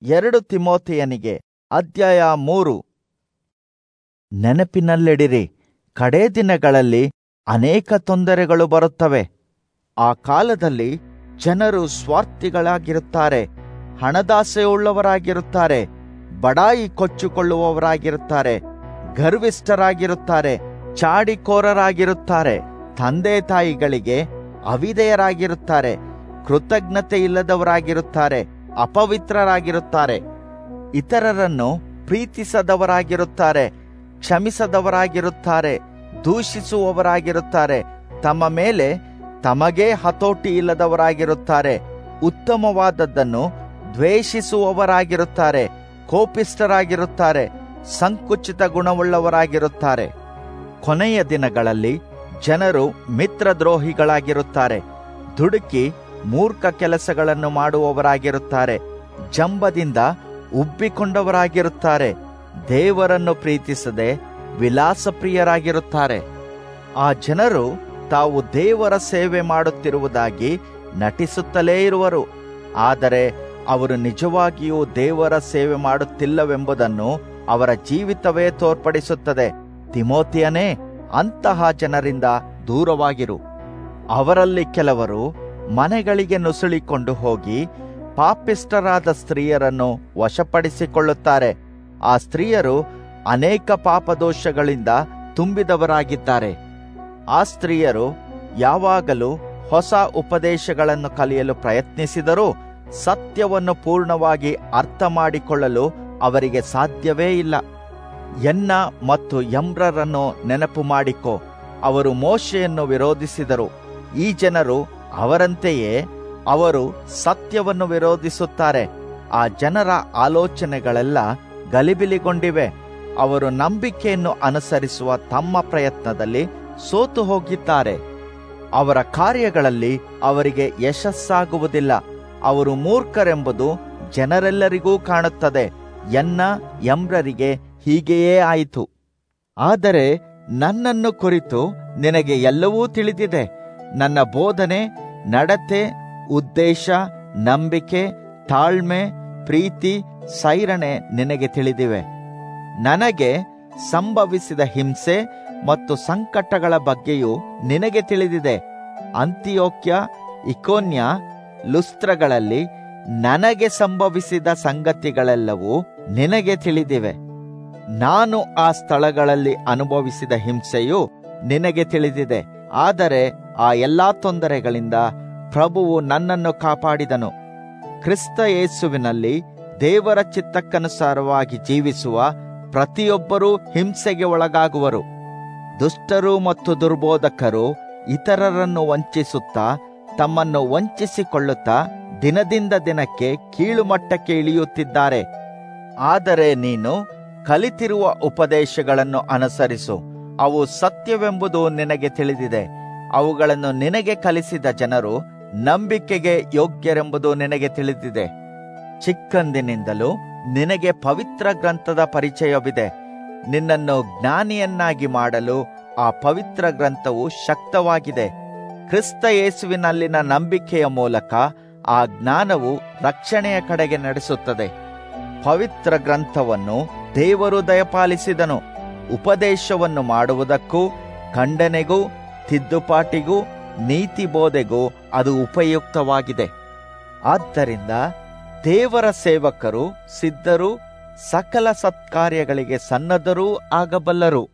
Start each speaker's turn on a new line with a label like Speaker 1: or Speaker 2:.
Speaker 1: ಎರಡು ತಿಮೋಥೆಯನಿಗೆ ಅಧ್ಯಾಯ ಮೂರು ನೆನಪಿನಲ್ಲಿಡಿರಿ ಕಡೇ ದಿನಗಳಲ್ಲಿ ಅನೇಕ ತೊಂದರೆಗಳು ಬರುತ್ತವೆ ಆ ಕಾಲದಲ್ಲಿ ಜನರು ಸ್ವಾರ್ಥಿಗಳಾಗಿರುತ್ತಾರೆ ಹಣದಾಸೆಯುಳ್ಳವರಾಗಿರುತ್ತಾರೆ ಬಡಾಯಿ ಕೊಚ್ಚಿಕೊಳ್ಳುವವರಾಗಿರುತ್ತಾರೆ ಗರ್ವಿಷ್ಠರಾಗಿರುತ್ತಾರೆ ಚಾಡಿಕೋರರಾಗಿರುತ್ತಾರೆ ತಂದೆ ತಾಯಿಗಳಿಗೆ ಅವಿಧೇಯರಾಗಿರುತ್ತಾರೆ ಕೃತಜ್ಞತೆ ಇಲ್ಲದವರಾಗಿರುತ್ತಾರೆ ಅಪವಿತ್ರರಾಗಿರುತ್ತಾರೆ ಇತರರನ್ನು ಪ್ರೀತಿಸದವರಾಗಿರುತ್ತಾರೆ ಕ್ಷಮಿಸದವರಾಗಿರುತ್ತಾರೆ ದೂಷಿಸುವವರಾಗಿರುತ್ತಾರೆ ತಮ್ಮ ಮೇಲೆ ತಮಗೇ ಹತೋಟಿ ಇಲ್ಲದವರಾಗಿರುತ್ತಾರೆ ಉತ್ತಮವಾದದ್ದನ್ನು ದ್ವೇಷಿಸುವವರಾಗಿರುತ್ತಾರೆ ಕೋಪಿಷ್ಠರಾಗಿರುತ್ತಾರೆ ಸಂಕುಚಿತ ಗುಣವುಳ್ಳವರಾಗಿರುತ್ತಾರೆ ಕೊನೆಯ ದಿನಗಳಲ್ಲಿ ಜನರು ಮಿತ್ರದ್ರೋಹಿಗಳಾಗಿರುತ್ತಾರೆ ದುಡುಕಿ ಮೂರ್ಖ ಕೆಲಸಗಳನ್ನು ಮಾಡುವವರಾಗಿರುತ್ತಾರೆ ಜಂಬದಿಂದ ಉಬ್ಬಿಕೊಂಡವರಾಗಿರುತ್ತಾರೆ ದೇವರನ್ನು ಪ್ರೀತಿಸದೆ ವಿಲಾಸಪ್ರಿಯರಾಗಿರುತ್ತಾರೆ ಆ ಜನರು ತಾವು ದೇವರ ಸೇವೆ ಮಾಡುತ್ತಿರುವುದಾಗಿ ನಟಿಸುತ್ತಲೇ ಇರುವರು ಆದರೆ ಅವರು ನಿಜವಾಗಿಯೂ ದೇವರ ಸೇವೆ ಮಾಡುತ್ತಿಲ್ಲವೆಂಬುದನ್ನು ಅವರ ಜೀವಿತವೇ ತೋರ್ಪಡಿಸುತ್ತದೆ ತಿಮೋತಿಯನೇ ಅಂತಹ ಜನರಿಂದ ದೂರವಾಗಿರು ಅವರಲ್ಲಿ ಕೆಲವರು ಮನೆಗಳಿಗೆ ನುಸುಳಿಕೊಂಡು ಹೋಗಿ ಪಾಪಿಷ್ಟರಾದ ಸ್ತ್ರೀಯರನ್ನು ವಶಪಡಿಸಿಕೊಳ್ಳುತ್ತಾರೆ ಆ ಸ್ತ್ರೀಯರು ಅನೇಕ ಪಾಪದೋಷಗಳಿಂದ ತುಂಬಿದವರಾಗಿದ್ದಾರೆ ಆ ಸ್ತ್ರೀಯರು ಯಾವಾಗಲೂ ಹೊಸ ಉಪದೇಶಗಳನ್ನು ಕಲಿಯಲು ಪ್ರಯತ್ನಿಸಿದರೂ ಸತ್ಯವನ್ನು ಪೂರ್ಣವಾಗಿ ಅರ್ಥ ಮಾಡಿಕೊಳ್ಳಲು ಅವರಿಗೆ ಸಾಧ್ಯವೇ ಇಲ್ಲ ಎನ್ನ ಮತ್ತು ಯಮ್ರರನ್ನು ನೆನಪು ಮಾಡಿಕೊ ಅವರು ಮೋಶೆಯನ್ನು ವಿರೋಧಿಸಿದರು ಈ ಜನರು ಅವರಂತೆಯೇ ಅವರು ಸತ್ಯವನ್ನು ವಿರೋಧಿಸುತ್ತಾರೆ ಆ ಜನರ ಆಲೋಚನೆಗಳೆಲ್ಲ ಗಲಿಬಿಲಿಗೊಂಡಿವೆ ಅವರು ನಂಬಿಕೆಯನ್ನು ಅನುಸರಿಸುವ ತಮ್ಮ ಪ್ರಯತ್ನದಲ್ಲಿ ಸೋತು ಹೋಗಿದ್ದಾರೆ ಅವರ ಕಾರ್ಯಗಳಲ್ಲಿ ಅವರಿಗೆ ಯಶಸ್ಸಾಗುವುದಿಲ್ಲ ಅವರು ಮೂರ್ಖರೆಂಬುದು ಜನರೆಲ್ಲರಿಗೂ ಕಾಣುತ್ತದೆ ಎನ್ನ ಎಂಬ್ರರಿಗೆ ಹೀಗೆಯೇ ಆಯಿತು ಆದರೆ ನನ್ನನ್ನು ಕುರಿತು ನಿನಗೆ ಎಲ್ಲವೂ ತಿಳಿದಿದೆ ನನ್ನ ಬೋಧನೆ ನಡತೆ ಉದ್ದೇಶ ನಂಬಿಕೆ ತಾಳ್ಮೆ ಪ್ರೀತಿ ಸೈರಣೆ ನಿನಗೆ ತಿಳಿದಿವೆ ನನಗೆ ಸಂಭವಿಸಿದ ಹಿಂಸೆ ಮತ್ತು ಸಂಕಟಗಳ ಬಗ್ಗೆಯೂ ನಿನಗೆ ತಿಳಿದಿದೆ ಅಂತಿಯೋಕ್ಯ ಇಕೋನ್ಯ ಲುಸ್ತ್ರಗಳಲ್ಲಿ ನನಗೆ ಸಂಭವಿಸಿದ ಸಂಗತಿಗಳೆಲ್ಲವೂ ನಿನಗೆ ತಿಳಿದಿವೆ ನಾನು ಆ ಸ್ಥಳಗಳಲ್ಲಿ ಅನುಭವಿಸಿದ ಹಿಂಸೆಯು ನಿನಗೆ ತಿಳಿದಿದೆ ಆದರೆ ಆ ಎಲ್ಲಾ ತೊಂದರೆಗಳಿಂದ ಪ್ರಭುವು ನನ್ನನ್ನು ಕಾಪಾಡಿದನು ಕ್ರಿಸ್ತ ಯೇಸುವಿನಲ್ಲಿ ದೇವರ ಚಿತ್ತಕ್ಕನುಸಾರವಾಗಿ ಜೀವಿಸುವ ಪ್ರತಿಯೊಬ್ಬರೂ ಹಿಂಸೆಗೆ ಒಳಗಾಗುವರು ದುಷ್ಟರು ಮತ್ತು ದುರ್ಬೋಧಕರು ಇತರರನ್ನು ವಂಚಿಸುತ್ತಾ ತಮ್ಮನ್ನು ವಂಚಿಸಿಕೊಳ್ಳುತ್ತಾ ದಿನದಿಂದ ದಿನಕ್ಕೆ ಕೀಳುಮಟ್ಟಕ್ಕೆ ಇಳಿಯುತ್ತಿದ್ದಾರೆ ಆದರೆ ನೀನು ಕಲಿತಿರುವ ಉಪದೇಶಗಳನ್ನು ಅನುಸರಿಸು ಅವು ಸತ್ಯವೆಂಬುದು ನಿನಗೆ ತಿಳಿದಿದೆ ಅವುಗಳನ್ನು ನಿನಗೆ ಕಲಿಸಿದ ಜನರು ನಂಬಿಕೆಗೆ ಯೋಗ್ಯರೆಂಬುದು ನಿನಗೆ ತಿಳಿದಿದೆ ಚಿಕ್ಕಂದಿನಿಂದಲೂ ನಿನಗೆ ಪವಿತ್ರ ಗ್ರಂಥದ ಪರಿಚಯವಿದೆ ನಿನ್ನನ್ನು ಜ್ಞಾನಿಯನ್ನಾಗಿ ಮಾಡಲು ಆ ಪವಿತ್ರ ಗ್ರಂಥವು ಶಕ್ತವಾಗಿದೆ ಕ್ರಿಸ್ತ ಯೇಸುವಿನಲ್ಲಿನ ನಂಬಿಕೆಯ ಮೂಲಕ ಆ ಜ್ಞಾನವು ರಕ್ಷಣೆಯ ಕಡೆಗೆ ನಡೆಸುತ್ತದೆ ಪವಿತ್ರ ಗ್ರಂಥವನ್ನು ದೇವರು ದಯಪಾಲಿಸಿದನು ಉಪದೇಶವನ್ನು ಮಾಡುವುದಕ್ಕೂ ಖಂಡನೆಗೂ ತಿದ್ದುಪಾಟಿಗೂ ನೀತಿ ಬೋಧೆಗೂ ಅದು ಉಪಯುಕ್ತವಾಗಿದೆ ಆದ್ದರಿಂದ ದೇವರ ಸೇವಕರು ಸಿದ್ಧರು ಸಕಲ ಸತ್ಕಾರ್ಯಗಳಿಗೆ ಸನ್ನದ್ಧರೂ ಆಗಬಲ್ಲರು